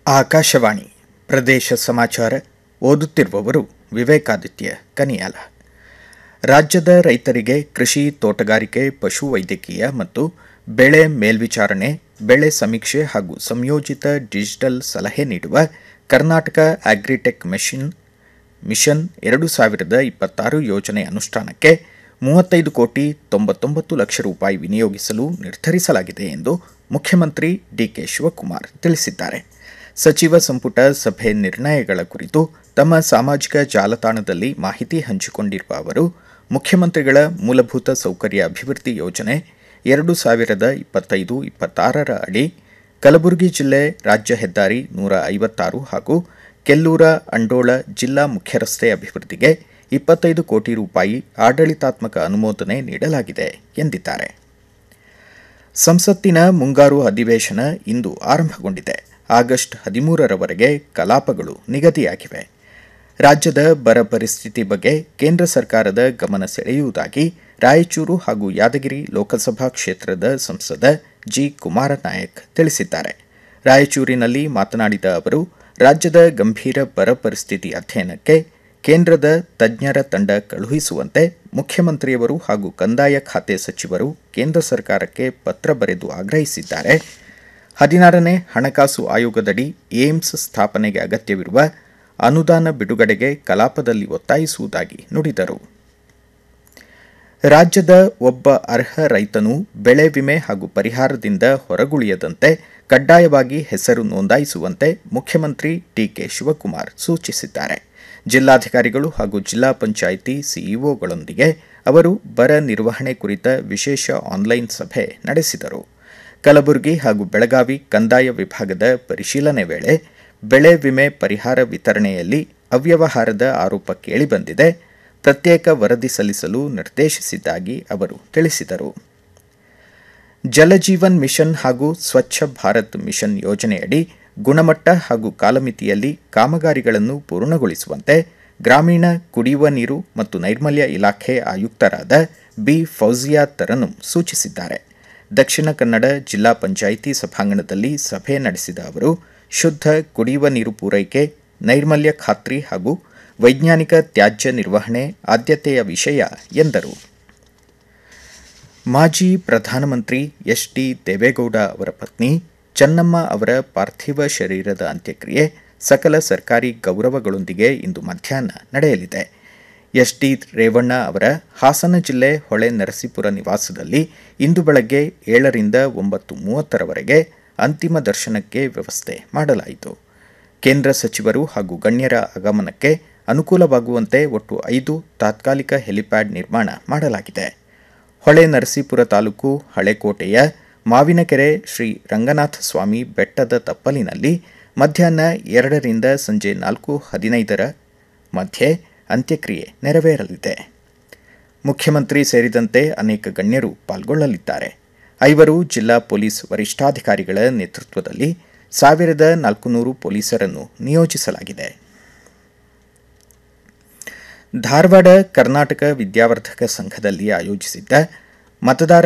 ಆಕಾಶವಾಣಿ ಪ್ರದೇಶ ಸಮಾಚಾರ ಓದುತ್ತಿರುವವರು ವಿವೇಕಾದಿತ್ಯ ಕನಿಯಾಲ ರಾಜ್ಯದ ರೈತರಿಗೆ ಕೃಷಿ ತೋಟಗಾರಿಕೆ ಪಶುವೈದ್ಯಕೀಯ ಮತ್ತು ಬೆಳೆ ಮೇಲ್ವಿಚಾರಣೆ ಬೆಳೆ ಸಮೀಕ್ಷೆ ಹಾಗೂ ಸಂಯೋಜಿತ ಡಿಜಿಟಲ್ ಸಲಹೆ ನೀಡುವ ಕರ್ನಾಟಕ ಅಗ್ರಿಟೆಕ್ ಮೆಷಿನ್ ಮಿಷನ್ ಎರಡು ಸಾವಿರದ ಇಪ್ಪತ್ತಾರು ಯೋಜನೆ ಅನುಷ್ಠಾನಕ್ಕೆ ಮೂವತ್ತೈದು ಕೋಟಿ ತೊಂಬತ್ತೊಂಬತ್ತು ಲಕ್ಷ ರೂಪಾಯಿ ವಿನಿಯೋಗಿಸಲು ನಿರ್ಧರಿಸಲಾಗಿದೆ ಎಂದು ಮುಖ್ಯಮಂತ್ರಿ ಡಿಕೆ ಶಿವಕುಮಾರ್ ತಿಳಿಸಿದ್ದಾರೆ ಸಚಿವ ಸಂಪುಟ ಸಭೆ ನಿರ್ಣಯಗಳ ಕುರಿತು ತಮ್ಮ ಸಾಮಾಜಿಕ ಜಾಲತಾಣದಲ್ಲಿ ಮಾಹಿತಿ ಹಂಚಿಕೊಂಡಿರುವ ಅವರು ಮುಖ್ಯಮಂತ್ರಿಗಳ ಮೂಲಭೂತ ಸೌಕರ್ಯ ಅಭಿವೃದ್ಧಿ ಯೋಜನೆ ಎರಡು ಸಾವಿರದ ಇಪ್ಪತ್ತೈದು ಇಪ್ಪತ್ತಾರರ ಅಡಿ ಕಲಬುರಗಿ ಜಿಲ್ಲೆ ರಾಜ್ಯ ಹೆದ್ದಾರಿ ನೂರ ಐವತ್ತಾರು ಹಾಗೂ ಕೆಲ್ಲೂರ ಅಂಡೋಳ ಜಿಲ್ಲಾ ಮುಖ್ಯರಸ್ತೆ ಅಭಿವೃದ್ಧಿಗೆ ಇಪ್ಪತ್ತೈದು ಕೋಟಿ ರೂಪಾಯಿ ಆಡಳಿತಾತ್ಮಕ ಅನುಮೋದನೆ ನೀಡಲಾಗಿದೆ ಎಂದಿದ್ದಾರೆ ಸಂಸತ್ತಿನ ಮುಂಗಾರು ಅಧಿವೇಶನ ಇಂದು ಆರಂಭಗೊಂಡಿದೆ ಆಗಸ್ಟ್ ಹದಿಮೂರರವರೆಗೆ ಕಲಾಪಗಳು ನಿಗದಿಯಾಗಿವೆ ರಾಜ್ಯದ ಬರ ಪರಿಸ್ಥಿತಿ ಬಗ್ಗೆ ಕೇಂದ್ರ ಸರ್ಕಾರದ ಗಮನ ಸೆಳೆಯುವುದಾಗಿ ರಾಯಚೂರು ಹಾಗೂ ಯಾದಗಿರಿ ಲೋಕಸಭಾ ಕ್ಷೇತ್ರದ ಸಂಸದ ಜಿ ಕುಮಾರನಾಯಕ್ ತಿಳಿಸಿದ್ದಾರೆ ರಾಯಚೂರಿನಲ್ಲಿ ಮಾತನಾಡಿದ ಅವರು ರಾಜ್ಯದ ಗಂಭೀರ ಬರ ಪರಿಸ್ಥಿತಿ ಅಧ್ಯಯನಕ್ಕೆ ಕೇಂದ್ರದ ತಜ್ಞರ ತಂಡ ಕಳುಹಿಸುವಂತೆ ಮುಖ್ಯಮಂತ್ರಿಯವರು ಹಾಗೂ ಕಂದಾಯ ಖಾತೆ ಸಚಿವರು ಕೇಂದ್ರ ಸರ್ಕಾರಕ್ಕೆ ಪತ್ರ ಬರೆದು ಆಗ್ರಹಿಸಿದ್ದಾರೆ ಹದಿನಾರನೇ ಹಣಕಾಸು ಆಯೋಗದಡಿ ಏಮ್ಸ್ ಸ್ಥಾಪನೆಗೆ ಅಗತ್ಯವಿರುವ ಅನುದಾನ ಬಿಡುಗಡೆಗೆ ಕಲಾಪದಲ್ಲಿ ಒತ್ತಾಯಿಸುವುದಾಗಿ ನುಡಿದರು ರಾಜ್ಯದ ಒಬ್ಬ ಅರ್ಹ ರೈತನು ಬೆಳೆ ವಿಮೆ ಹಾಗೂ ಪರಿಹಾರದಿಂದ ಹೊರಗುಳಿಯದಂತೆ ಕಡ್ಡಾಯವಾಗಿ ಹೆಸರು ನೋಂದಾಯಿಸುವಂತೆ ಮುಖ್ಯಮಂತ್ರಿ ಡಿಕೆ ಶಿವಕುಮಾರ್ ಸೂಚಿಸಿದ್ದಾರೆ ಜಿಲ್ಲಾಧಿಕಾರಿಗಳು ಹಾಗೂ ಜಿಲ್ಲಾ ಪಂಚಾಯಿತಿ ಸಿಇಒಗಳೊಂದಿಗೆ ಅವರು ಬರ ನಿರ್ವಹಣೆ ಕುರಿತ ವಿಶೇಷ ಆನ್ಲೈನ್ ಸಭೆ ನಡೆಸಿದರು ಕಲಬುರಗಿ ಹಾಗೂ ಬೆಳಗಾವಿ ಕಂದಾಯ ವಿಭಾಗದ ಪರಿಶೀಲನೆ ವೇಳೆ ಬೆಳೆ ವಿಮೆ ಪರಿಹಾರ ವಿತರಣೆಯಲ್ಲಿ ಅವ್ಯವಹಾರದ ಆರೋಪ ಕೇಳಿಬಂದಿದೆ ಪ್ರತ್ಯೇಕ ವರದಿ ಸಲ್ಲಿಸಲು ನಿರ್ದೇಶಿಸಿದ್ದಾಗಿ ಅವರು ತಿಳಿಸಿದರು ಜಲಜೀವನ್ ಮಿಷನ್ ಹಾಗೂ ಸ್ವಚ್ಛ ಭಾರತ್ ಮಿಷನ್ ಯೋಜನೆಯಡಿ ಗುಣಮಟ್ಟ ಹಾಗೂ ಕಾಲಮಿತಿಯಲ್ಲಿ ಕಾಮಗಾರಿಗಳನ್ನು ಪೂರ್ಣಗೊಳಿಸುವಂತೆ ಗ್ರಾಮೀಣ ಕುಡಿಯುವ ನೀರು ಮತ್ತು ನೈರ್ಮಲ್ಯ ಇಲಾಖೆ ಆಯುಕ್ತರಾದ ಬಿ ಫೌಜಿಯಾ ತರನುಂ ಸೂಚಿಸಿದ್ದಾರೆ ದಕ್ಷಿಣ ಕನ್ನಡ ಜಿಲ್ಲಾ ಪಂಚಾಯಿತಿ ಸಭಾಂಗಣದಲ್ಲಿ ಸಭೆ ನಡೆಸಿದ ಅವರು ಶುದ್ಧ ಕುಡಿಯುವ ನೀರು ಪೂರೈಕೆ ನೈರ್ಮಲ್ಯ ಖಾತ್ರಿ ಹಾಗೂ ವೈಜ್ಞಾನಿಕ ತ್ಯಾಜ್ಯ ನಿರ್ವಹಣೆ ಆದ್ಯತೆಯ ವಿಷಯ ಎಂದರು ಮಾಜಿ ಪ್ರಧಾನಮಂತ್ರಿ ಎಚ್ ಡಿ ದೇವೇಗೌಡ ಅವರ ಪತ್ನಿ ಚೆನ್ನಮ್ಮ ಅವರ ಪಾರ್ಥಿವ ಶರೀರದ ಅಂತ್ಯಕ್ರಿಯೆ ಸಕಲ ಸರ್ಕಾರಿ ಗೌರವಗಳೊಂದಿಗೆ ಇಂದು ಮಧ್ಯಾಹ್ನ ನಡೆಯಲಿದೆ ಎಸ್ ಡಿ ರೇವಣ್ಣ ಅವರ ಹಾಸನ ಜಿಲ್ಲೆ ಹೊಳೆ ನರಸೀಪುರ ನಿವಾಸದಲ್ಲಿ ಇಂದು ಬೆಳಗ್ಗೆ ಏಳರಿಂದ ಒಂಬತ್ತು ಮೂವತ್ತರವರೆಗೆ ಅಂತಿಮ ದರ್ಶನಕ್ಕೆ ವ್ಯವಸ್ಥೆ ಮಾಡಲಾಯಿತು ಕೇಂದ್ರ ಸಚಿವರು ಹಾಗೂ ಗಣ್ಯರ ಆಗಮನಕ್ಕೆ ಅನುಕೂಲವಾಗುವಂತೆ ಒಟ್ಟು ಐದು ತಾತ್ಕಾಲಿಕ ಹೆಲಿಪ್ಯಾಡ್ ನಿರ್ಮಾಣ ಮಾಡಲಾಗಿದೆ ಹೊಳೆ ನರಸೀಪುರ ತಾಲೂಕು ಹಳೆಕೋಟೆಯ ಮಾವಿನಕೆರೆ ಶ್ರೀ ರಂಗನಾಥ ಸ್ವಾಮಿ ಬೆಟ್ಟದ ತಪ್ಪಲಿನಲ್ಲಿ ಮಧ್ಯಾಹ್ನ ಎರಡರಿಂದ ಸಂಜೆ ನಾಲ್ಕು ಹದಿನೈದರ ಮಧ್ಯೆ ಅಂತ್ಯಕ್ರಿಯೆ ನೆರವೇರಲಿದೆ ಮುಖ್ಯಮಂತ್ರಿ ಸೇರಿದಂತೆ ಅನೇಕ ಗಣ್ಯರು ಪಾಲ್ಗೊಳ್ಳಲಿದ್ದಾರೆ ಐವರು ಜಿಲ್ಲಾ ಪೊಲೀಸ್ ವರಿಷ್ಠಾಧಿಕಾರಿಗಳ ನೇತೃತ್ವದಲ್ಲಿ ಸಾವಿರದ ನಾಲ್ಕುನೂರು ಪೊಲೀಸರನ್ನು ನಿಯೋಜಿಸಲಾಗಿದೆ ಧಾರವಾಡ ಕರ್ನಾಟಕ ವಿದ್ಯಾವರ್ಧಕ ಸಂಘದಲ್ಲಿ ಆಯೋಜಿಸಿದ್ದ ಮತದಾರ